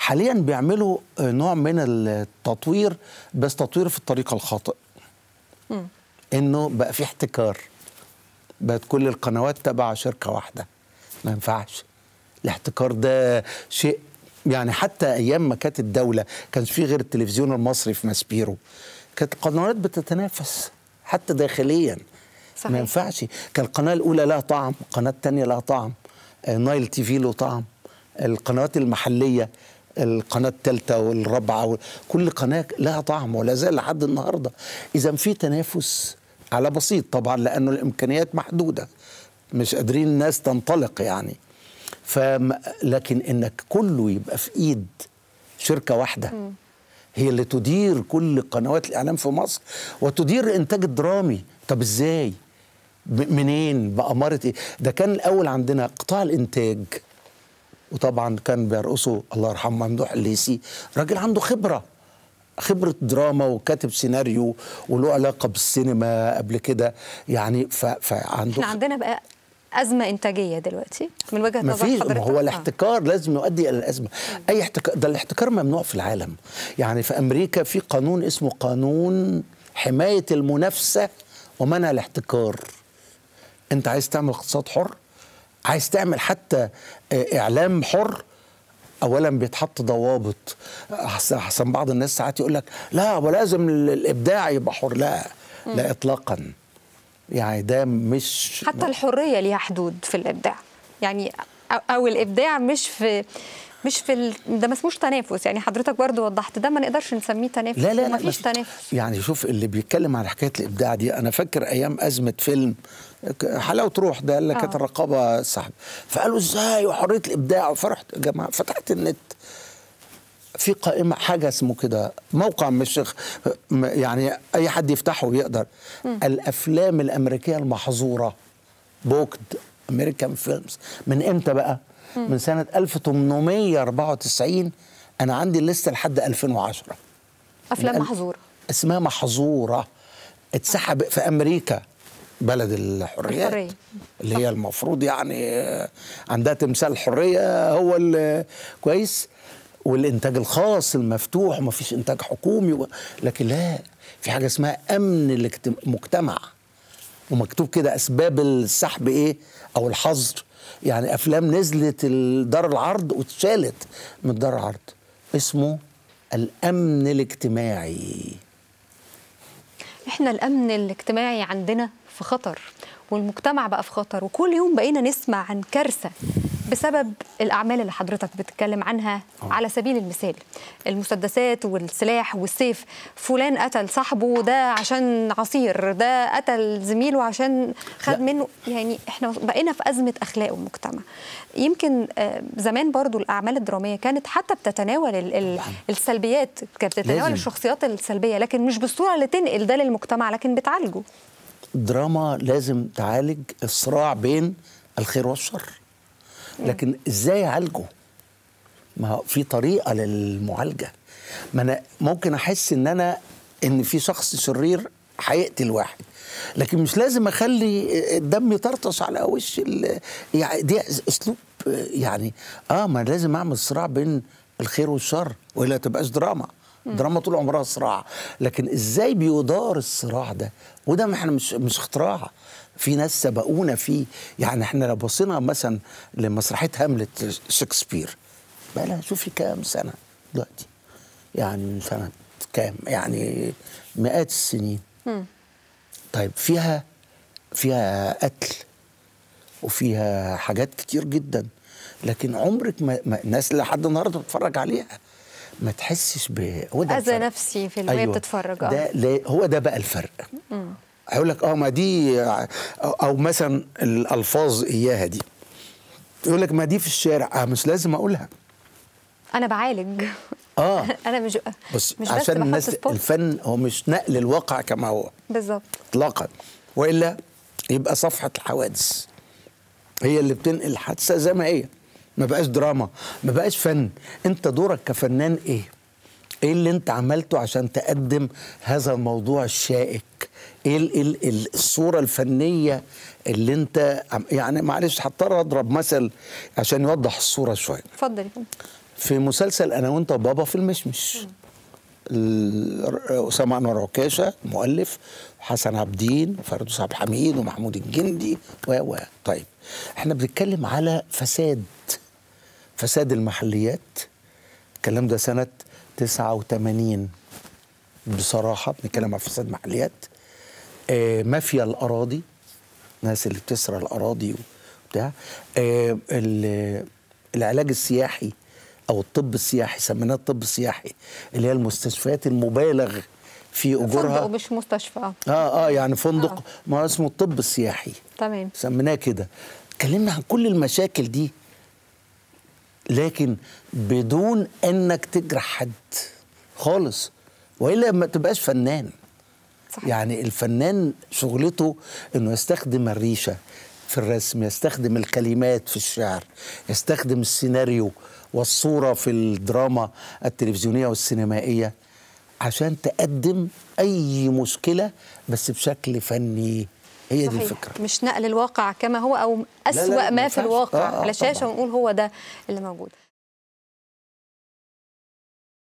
حاليا بيعملوا آه، نوع من التطوير بس تطوير في الطريقه الخاطئ انه بقى في احتكار بقت كل القنوات تبع شركه واحده ما ينفعش الاحتكار ده شيء يعني حتى ايام ما كانت الدوله كانش في غير التلفزيون المصري في ماسبيرو كانت القنوات بتتنافس حتى داخليا صحيح. ما ينفعش كان القناه الاولى لها طعم القناه الثانيه لها طعم آه، نايل تي في له طعم القنوات المحليه القناه الثالثه والرابعه وال- كل قناه لها طعم ولا زال لحد النهارده اذا في تنافس على بسيط طبعا لانه الامكانيات محدوده مش قادرين الناس تنطلق يعني فم لكن انك كله يبقى في ايد شركه واحده هي اللي تدير كل قنوات الاعلام في مصر وتدير الانتاج الدرامي طب ازاي ب- منين بأمارة ايه ده كان الاول عندنا قطاع الانتاج وطبعا كان بيرقصه الله يرحمه ممدوح الليسي راجل عنده خبره خبره دراما وكاتب سيناريو وله علاقه بالسينما قبل كده يعني ف... فعنده احنا عندنا بقى ازمه انتاجيه دلوقتي من وجهه ما نظر فيش حضرتك ما هو آه. الاحتكار لازم يؤدي الى الازمه اي احتكار ده الاحتكار ممنوع في العالم يعني في امريكا في قانون اسمه قانون حمايه المنافسه ومنع الاحتكار انت عايز تعمل اقتصاد حر عايز تعمل حتى آه، اعلام حر اولا بيتحط ضوابط أحسن أحسن بعض الناس ساعات يقول لك لا ولازم ال- الابداع يبقى حر لا لا اطلاقا يعني ده مش حتى الحريه ليها حدود في الابداع يعني أو- او الابداع مش في مش في ال... ده ما اسموش تنافس يعني حضرتك برضو وضحت ده ما نقدرش نسميه تنافس لا لا ما لا فيش مف- تنافس يعني شوف اللي بيتكلم على حكايه الابداع دي انا فاكر ايام ازمه فيلم ك- حلاوه روح ده اللي كانت آه. الرقابه سحب فقالوا ازاي وحريه الابداع فرحت يا جماعه فتحت النت في قائمه حاجه اسمه كده موقع مش م- يعني اي حد يفتحه ويقدر الافلام الامريكيه المحظوره بوكد امريكان فيلمز من امتى بقى من سنه 1894 انا عندي الليسته لحد 2010 افلام من ال- محظوره اسمها محظوره اتسحب في امريكا بلد الحريات الحرية. اللي هي المفروض يعني آه، عندها تمثال الحريه هو ال- كويس والانتاج الخاص المفتوح وما فيش انتاج حكومي و... لكن لا في حاجه اسمها امن الاجتم- المجتمع ومكتوب كده اسباب السحب ايه او الحظر يعني افلام نزلت دار العرض واتشالت من دار العرض اسمه الامن الاجتماعي احنا الامن الاجتماعي عندنا في خطر والمجتمع بقى في خطر وكل يوم بقينا نسمع عن كارثه بسبب الاعمال اللي حضرتك بتتكلم عنها على سبيل المثال المسدسات والسلاح والسيف فلان قتل صاحبه ده عشان عصير ده قتل زميله عشان خد لا. منه يعني احنا بقينا في ازمه اخلاق المجتمع يمكن آه، زمان برضو الاعمال الدراميه كانت حتى بتتناول ال- ال- السلبيات كانت بتتناول لازم. الشخصيات السلبيه لكن مش بالصوره اللي تنقل ده للمجتمع لكن بتعالجه الدراما لازم تعالج الصراع بين الخير والشر لكن ازاي اعالجه ما هو في طريقه للمعالجه ما انا ممكن احس ان انا ان في شخص شرير هيقتل واحد لكن مش لازم اخلي الدم يطرطش على وش ال- يعني دي اسلوب يعني اه ما لازم اعمل صراع بين الخير والشر والا تبقاش دراما دراما طول عمرها صراع لكن ازاي بيدار الصراع ده وده ما احنا مش مش اختراع في ناس سبقونا فيه يعني احنا لو بصينا مثلا لمسرحيه هاملت شكسبير بقى لها شوفي كام سنه دلوقتي يعني من سنه كام يعني مئات السنين طيب فيها فيها قتل وفيها حاجات كتير جدا لكن عمرك ما, ما الناس اللي لحد النهارده بتتفرج عليها ما تحسش ب هو ده اذى الفرق. نفسي في وهي بتتفرج اه ده لا هو ده بقى الفرق هيقول لك اه ما دي أو- او مثلا الالفاظ اياها دي يقول لك ما دي في الشارع اه مش لازم اقولها انا بعالج اه انا مش بس مش عشان بحط الناس سبوت. الفن هو مش نقل الواقع كما هو بالظبط اطلاقا والا يبقى صفحه الحوادث هي اللي بتنقل الحادثه زي ما هي ما بقاش دراما ما بقاش فن انت دورك كفنان ايه ايه اللي انت عملته عشان تقدم هذا الموضوع الشائك ايه ال ال ال الصوره الفنيه اللي انت عم- يعني معلش هضطر اضرب مثل عشان يوضح الصوره شويه اتفضل يا فندم. في مسلسل انا وانت وبابا في المشمش ال- اسامه انور عكاشه مؤلف وحسن عابدين وفردوس عبد الحميد ومحمود الجندي و و طيب احنا بنتكلم على فساد فساد المحليات الكلام ده سنه 89 بصراحه بنتكلم على فساد محليات آه مافيا الاراضي الناس اللي بتسرق الاراضي وبتاع آه ال- العلاج السياحي او الطب السياحي سميناه الطب السياحي اللي هي المستشفيات المبالغ في فندق اجورها مش مستشفى اه اه اه يعني فندق آه. ما هو اسمه الطب السياحي تمام سميناه كده اتكلمنا عن كل المشاكل دي لكن بدون انك تجرح حد خالص والا ما تبقاش فنان صحيح. يعني الفنان شغلته انه يستخدم الريشه في الرسم يستخدم الكلمات في الشعر يستخدم السيناريو والصوره في الدراما التلفزيونيه والسينمائيه عشان تقدم اي مشكله بس بشكل فني هي دي صحيح. الفكره مش نقل الواقع كما هو او لا، اسوا لا، ما ما في ينفعش. الواقع آه، آه، على الشاشه طبعاً. ونقول هو ده اللي موجود